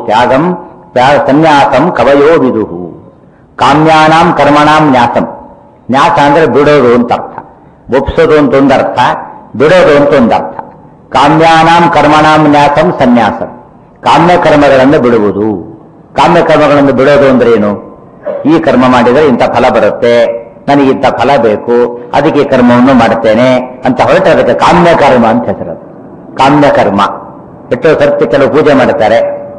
ತ್ಯಾಗಂ ತ್ಯಾ- ಸನ್ಯಾಸಂ ಕವಯೋ ವಿದುಹು ಕಾಮ್ಯಾನಾಂ ಕರ್ಮಣಾಂ ನ್ಯಾಸಂ ನ್ಯಾಸ ಅಂದ್ರೆ ಬಿಡೋದು ಅಂತ ಅರ್ಥ ಒಪ್ಸೋದು ಅಂತ ಒಂದು ಅರ್ಥ ಬಿಡೋದು ಅಂತ ಒಂದು ಅರ್ಥ ಕಾಮ್ಯಾನಾಂ ಕರ್ಮಣಾಂ ನ್ಯಾಸಂ ಸನ್ಯಾಸಂ ಕಾಮ್ಯ ಕರ್ಮಗಳನ್ನು ಬಿಡುವುದು ಕಾಮ್ಯ ಕರ್ಮಗಳನ್ನು ಬಿಡೋದು ಅಂದ್ರೆ ಏನು ಈ ಕರ್ಮ ಮಾಡಿದರೆ ಇಂಥ ಫಲ ಬರುತ್ತೆ ನನಗೆ ಇಂಥ ಫಲ ಬೇಕು ಅದಕ್ಕೆ ಈ ಕರ್ಮವನ್ನು ಮಾಡುತ್ತೇನೆ ಅಂತ ಹೊರಟೆ ಅದಕ್ಕೆ ಕಾಮ್ಯ ಕರ್ಮ ಅಂತ ಹೆಸರು ಕಾಮ್ಯ ಕರ್ಮ ಎಷ್ಟೋ ಸರ್ತಿ ಕೆಲವು ಪೂಜೆ ಮಾಡ್ತಾರೆ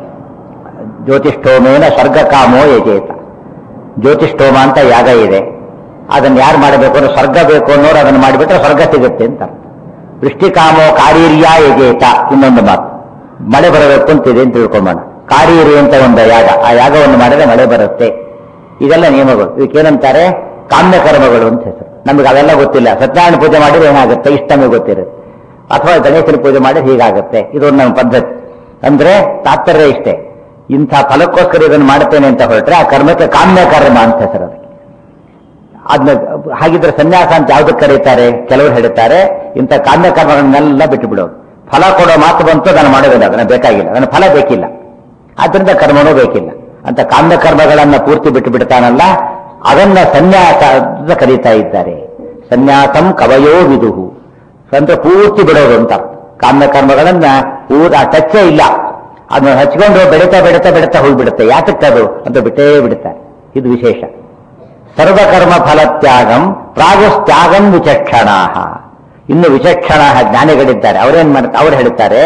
ಜ್ಯೋತಿಷ್ಠೋಮೇನ ಸ್ವರ್ಗಕಾಮೋ ಯಜೇತ ಜ್ಯೋತಿಷ್ಠೋಮ ಅಂತ ಯಾಗ ಇದೆ ಅದನ್ನು ಯಾರು ಮಾಡಬೇಕು ಅಂದ್ರೆ ಸ್ವರ್ಗ ಬೇಕು ಅನ್ನೋರು ಅದನ್ನು ಮಾಡಿಬಿಟ್ರೆ ಸ್ವರ್ಗ ಸಿಗುತ್ತೆ ಅಂತ ಅರ್ಥ. ವೃಷ್ಟಿಕಾಮೋ ಕಾರೀರ್ಯ ಯಜೇತ ಇನ್ನೊಂದು ಮಾತು ಮಳೆ ಬರಬೇಕು ಅಂತಿದೆ ಅಂತ ತಿಳ್ಕೊಂಬೋಣ ಕಾರೀರಿ ಅಂತ ಒಂದು ಯಾಗ ಆ ಯಾಗವನ್ನು ಮಾಡಿದ್ರೆ ಮಳೆ ಬರುತ್ತೆ ಇದೆಲ್ಲ ನಿಯಮಗಳು ಇದಕ್ಕೇನಂತಾರೆ ಕಾಮ್ಯ ಕರ್ಮಗಳು ಅಂತ ಹೆಸರು ನಮಗೆ ಅವೆಲ್ಲ ಗೊತ್ತಿಲ್ಲ ಸತ್ಯನಾರಾಯಣ ಪೂಜೆ ಮಾಡಿದ್ರೆ ಏನಾಗುತ್ತೆ ಇಷ್ಟ ನಮಗೆ ಗೊತ್ತಿರುತ್ತೆ ಅಥವಾ ಗಣೇಶನ ಪೂಜೆ ಮಾಡಿದ್ರೆ ಹೀಗಾಗುತ್ತೆ ಇದೊಂದು ನಮ್ಮ ಪದ್ಧತಿ ಅಂದ್ರೆ ತಾತ್ಪರ್ಯ ಇಷ್ಟೇ ಇಂಥ ಫಲಕ್ಕೋಸ್ಕರ ಇದನ್ನು ಮಾಡ್ತೇನೆ ಅಂತ ಹೊರಟ್ರೆ ಆ ಕರ್ಮಕ್ಕೆ ಕಾಮ್ಯ ಕರ್ಮ ಅಂತ ಹೆಸರು ಅದಕ್ಕೆ ಅದನ್ನ ಹಾಗಿದ್ರೆ ಸನ್ಯಾಸ ಅಂತ ಯಾವ್ದಕ್ಕೆ ಕರೀತಾರೆ ಕೆಲವರು ಹೇಳ್ತಾರೆ ಇಂಥ ಕಾಮ್ಯ ಕರ್ಮಗಳನ್ನೆಲ್ಲ ಬಿಟ್ಟು ಬಿಡೋದು ಫಲ ಕೊಡೋ ಮಾತು ಬಂತು ನಾನು ಮಾಡೋದಿಲ್ಲ ಅದನ್ನ ಬೇಕಾಗಿಲ್ಲ ನನ್ನ ಫಲ ಬೇಕಿಲ್ಲ ಆದ್ರಿಂದ ಕರ್ಮನೂ ಬೇಕಿಲ್ಲ ಅಂತ ಕಾಮ್ಯ ಕರ್ಮಗಳನ್ನ ಪೂರ್ತಿ ಬಿಟ್ಟು ಬಿಡ್ತಾನಲ್ಲ ಅದನ್ನ ಸನ್ಯಾಸ ಅಂತ ಕರೀತಾ ಇದ್ದಾರೆ ಸನ್ಯಾಸಂ ಕವಯೋ ವಿದುಹು ಅಂದ್ರೆ ಪೂರ್ತಿ ಬಿಡೋದು ಅಂತ ಕಾಮ್ಯ ಕರ್ಮಗಳನ್ನ ಪೂರ ಟಚ್ಚೇ ಇಲ್ಲ ಅದನ್ನ ಹಚ್ಕೊಂಡು ಬೆಳೀತಾ ಬೆಳೀತಾ ಬೆಳೀತಾ ಹೋಗ್ಬಿಡುತ್ತೆ ಯಾತಕ್ಕದು ಅಂತ ಬಿಟ್ಟೇ ಬಿಡುತ್ತಾರೆ ಇದು ವಿಶೇಷ ಸರ್ವಕರ್ಮ ಫಲತ್ಯಾಗಂ ಪ್ರಾಗುಸ್ತ್ಯಾಗಂ ವಿಚಕ್ಷಣ ಇನ್ನು ವಿಚಕ್ಷಣ ಜ್ಞಾನಿಗಳಿದ್ದಾರೆ ಅವರೇನ್ ಮಾಡ್ತಾರೆ ಅವ್ರು ಹೇಳ್ತಾರೆ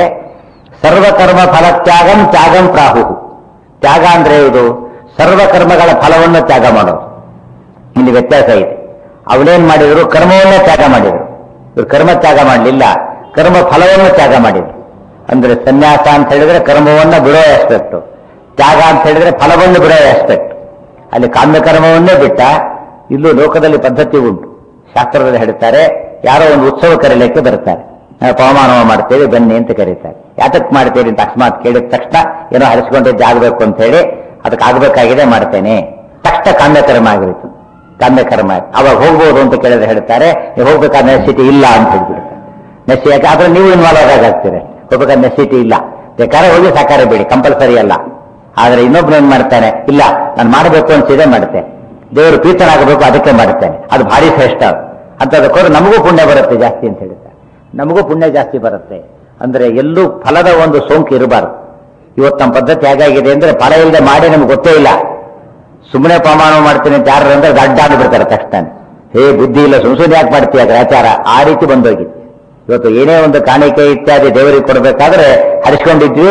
ಸರ್ವಕರ್ಮ ಫಲತ್ಯಾಗಂ ತ್ಯಾಗಂ ಪ್ರಾಹು ತ್ಯಾಗ ಅಂದ್ರೆ ಇದು ಸರ್ವಕರ್ಮಗಳ ಫಲವನ್ನು ತ್ಯಾಗ ಮಾಡೋದು ಇಲ್ಲಿ ವ್ಯತ್ಯಾಸ ಇದೆ ಅವಳೇನ್ ಮಾಡಿದ್ರು ಕರ್ಮವನ್ನೇ ತ್ಯಾಗ ಮಾಡಿದ್ರು ಇವರು ಕರ್ಮ ತ್ಯಾಗ ಮಾಡಲಿಲ್ಲ ಕರ್ಮ ಫಲವನ್ನು ತ್ಯಾಗ ಮಾಡಿದ್ರು ಅಂದ್ರೆ ಸನ್ಯಾಸ ಅಂತ ಹೇಳಿದ್ರೆ ಕರ್ಮವನ್ನ ಬಿಡೋ ಆಸ್ಪೆಕ್ಟ್ ತ್ಯಾಗ ಅಂತ ಹೇಳಿದ್ರೆ ಫಲವನ್ನು ಬಿಡೋ ಆಸ್ಪೆಕ್ಟ್ ಅಲ್ಲಿ ಕಾಮ್ಯ ಕರ್ಮವನ್ನೇ ಬಿಟ್ಟ ಇಲ್ಲೂ ಲೋಕದಲ್ಲಿ ಪದ್ಧತಿ ಉಂಟು ಶಾಸ್ತ್ರದಲ್ಲಿ ಹೇಳ್ತಾರೆ ಯಾರೋ ಒಂದು ಉತ್ಸವ ಕರೀಲಿಕ್ಕೆ ಬರ್ತಾರೆ ನಾವು ಪವಮಾನವ ಮಾಡ್ತೇವೆ ಬನ್ನಿ ಅಂತ ಕರೀತಾರೆ ಯಾತಕ್ ಮಾಡ್ತೀರಿ ಅಂತ ಅಕಸ್ಮಾತ್ ಕೇಳಿದ ತಕ್ಷಣ ಏನೋ ಹರಿಸ್ಕೊಂಡಿದ್ದು ಆಗ್ಬೇಕು ಅಂತ ಹೇಳಿ ಅದಕ್ಕೆ ಆಗ್ಬೇಕಾಗಿದೆ ಮಾಡ್ತೇನೆ ತಕ್ಷಣ ಕಾಮ್ಯ ಕರ್ಮ ಆಗಿರುತ್ತೆ ಕಾಮ್ಯ ಕರ್ಮ ಆಯ್ತು. ಅವಾಗ ಹೋಗ್ಬೋದು ಅಂತ ಕೇಳಿದ್ರೆ ಹೇಳ್ತಾರೆ ನೀವು ಹೋಗ್ಬೇಕಾದ ನೆಸಿಟಿ ಇಲ್ಲ ಅಂತ ಹೇಳ್ಬಿಡ್ತಾರೆ ನೆಸಿ ಯಾಕೆ ಆದ್ರೆ ನೀವು ಇನ್ವಾಲ್ವ್ ಆಗಾಗ್ತೀರಿ ಹೋಗ್ಬೇಕಾದ ನೆಸಿಟಿ ಇಲ್ಲ ಬೇಕಾದ್ರೆ ಹೋಗಿ ಸಾಕಾರ ಬೇಡಿ ಕಂಪಲ್ಸರಿ ಅಲ್ಲ ಆದ್ರೆ ಇನ್ನೊಬ್ರು ಏನ್ ಮಾಡ್ತಾನೆ ಇಲ್ಲ ನಾನು ಮಾಡಬೇಕು ಅನ್ಸಿದೆ ಮಾಡ್ತೇನೆ ದೇವರು ಪ್ರೀತನಾಗಬೇಕು ಅದಕ್ಕೆ ಮಾಡ್ತೇನೆ ಅದು ಭಾರಿ ಶ್ರೇಷ್ಠ ಅಂತದಕ್ಕೋದ್ರೆ ನಮಗೂ ಪುಣ್ಯ ಬರುತ್ತೆ ಜಾಸ್ತಿ ಅಂತ ಹೇಳ್ತಾರೆ ನಮಗೂ ಪುಣ್ಯ ಜಾಸ್ತಿ ಬರುತ್ತೆ ಅಂದ್ರೆ ಎಲ್ಲೂ ಫಲದ ಒಂದು ಸೋಂಕು ಇರಬಾರ್ದು ಇವತ್ತು ನಮ್ಮ ಪದ್ಧತಿ ಹೇಗಾಗಿದೆ ಅಂದ್ರೆ ಫಲ ಇಲ್ಲದೆ ಮಾಡಿ ನಮ್ಗೆ ಗೊತ್ತೇ ಇಲ್ಲ ಸುಮ್ಮನೆ ಪ್ರಮಾಣ ಮಾಡ್ತೀನಿ ಅಂತ ಯಾರು ಅಂದ್ರೆ ಅಡ್ಡಾಡಿ ಬಿಡ್ತಾರೆ ತಕ್ಷಣ ಹೇ ಬುದ್ಧಿ ಇಲ್ಲ ಸುಮ್ ಸುಮ್ಮನೆ ಯಾಕೆ ಮಾಡ್ತೀಯ ಗ್ರಾಚಾರ ಆ ರೀತಿ ಬಂದೋಗಿದೆ ಇವತ್ತು ಏನೇ ಒಂದು ಕಾಣಿಕೆ ಇತ್ಯಾದಿ ದೇವರಿಗೆ ಕೊಡಬೇಕಾದ್ರೆ ಹರಿಸ್ಕೊಂಡಿದ್ವಿ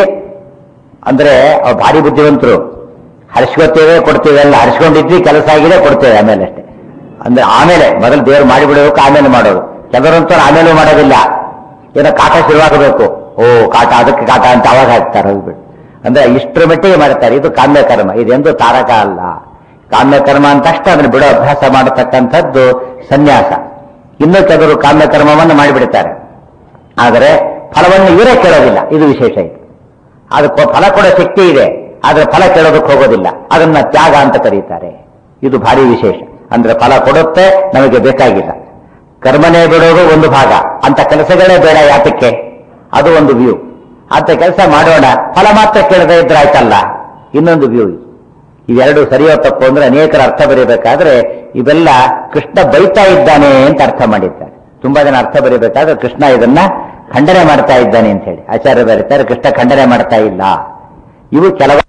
ಅಂದ್ರೆ ಅವ್ರು ಭಾರಿ ಬುದ್ಧಿವಂತರು ಹರಿಸ್ಕೊತೇವೆ ಕೊಡ್ತೇವೆ ಅಲ್ಲ ಹರಿಸ್ಕೊಂಡಿದ್ವಿ ಕೆಲಸ ಆಗಿದೆ ಕೊಡ್ತೇವೆ ಆಮೇಲೆ ಅಷ್ಟೇ ಅಂದ್ರೆ ಆಮೇಲೆ ಮೊದಲು ದೇವ್ರು ಮಾಡಿಬಿಡಬೇಕು ಆಮೇಲೆ ಮಾಡೋದು ಕೆಲವರಂತೂ ಆಮೇಲೆ ಮಾಡೋದಿಲ್ಲ ಏನೋ ಕಾಟ ಶುರುವಾಗಬೇಕು ಓ ಕಾಟ ಅದಕ್ಕೆ ಕಾಟ ಅಂತ ಅವಾಗ ಹಾಕ್ತಾರೆ ಹೋಗ್ಬಿಟ್ಟು ಅಂದ್ರೆ ಇಷ್ಟರ ಮಟ್ಟಿಗೆ ಮಾಡ್ತಾರೆ ಇದು ಕಾಮ್ಯ ಕರ್ಮ ಇದೆಂದು ತಾರಕ ಅಲ್ಲ ಕಾಮ್ಯ ಕರ್ಮ ಅಂತ ಅಷ್ಟೇ ಅದನ್ನ ಬಿಡೋ ಅಭ್ಯಾಸ ಮಾಡತಕ್ಕಂಥದ್ದು ಸನ್ಯಾಸ ಇನ್ನೂ ಕೆಲವರು ಕಾಮ್ಯ ಕರ್ಮವನ್ನು ಮಾಡಿಬಿಡ್ತಾರೆ ಆದರೆ ಫಲವನ್ನು ಇವರೇ ಕೇಳೋದಿಲ್ಲ ಇದು ವಿಶೇಷ ಇದು ಅದಕ್ಕೆ ಫಲ ಕೊಡೋ ಶಕ್ತಿ ಇದೆ ಆದ್ರೆ ಫಲ ಕೇಳೋದಕ್ಕೆ ಹೋಗೋದಿಲ್ಲ ಅದನ್ನ ತ್ಯಾಗ ಅಂತ ಕರೀತಾರೆ ಇದು ಭಾರಿ ವಿಶೇಷ ಅಂದ್ರೆ ಫಲ ಕೊಡುತ್ತೆ ನಮಗೆ ಬೇಕಾಗಿಲ್ಲ ಕರ್ಮನೇ ಬಿಡೋದು ಒಂದು ಭಾಗ ಅಂತ ಕೆಲಸಗಳೇ ಬೇಡ ಯಾತಕ್ಕೆ ಅದು ಒಂದು ವ್ಯೂ ಅಂತ ಕೆಲಸ ಮಾಡೋಣ ಫಲ ಮಾತ್ರ ಕೇಳದೆ ಇದ್ರೆ ಆಯ್ತಲ್ಲ ಇನ್ನೊಂದು ವ್ಯೂ ಇವೆರಡು ಸರಿಯೋ ತಪ್ಪು ಅಂದ್ರೆ ಅನೇಕರ ಅರ್ಥ ಬರೀಬೇಕಾದ್ರೆ ಇವೆಲ್ಲ ಕೃಷ್ಣ ಬೈತಾ ಇದ್ದಾನೆ ಅಂತ ಅರ್ಥ ಮಾಡಿದ್ದಾರೆ ತುಂಬಾ ಜನ ಅರ್ಥ ಬರೀಬೇಕಾದ್ರೆ ಕೃಷ್ಣ ಇದನ್ನ ಖಂಡನೆ ಮಾಡ್ತಾ ಇದ್ದಾನೆ ಅಂತ ಹೇಳಿ ಆಚಾರ್ಯ ಬರೀತಾರೆ ಕೃಷ್ಣ ಖಂಡನೆ ಮಾಡ್ತಾ ಇಲ್ಲ ಇವು ಕೆಲವು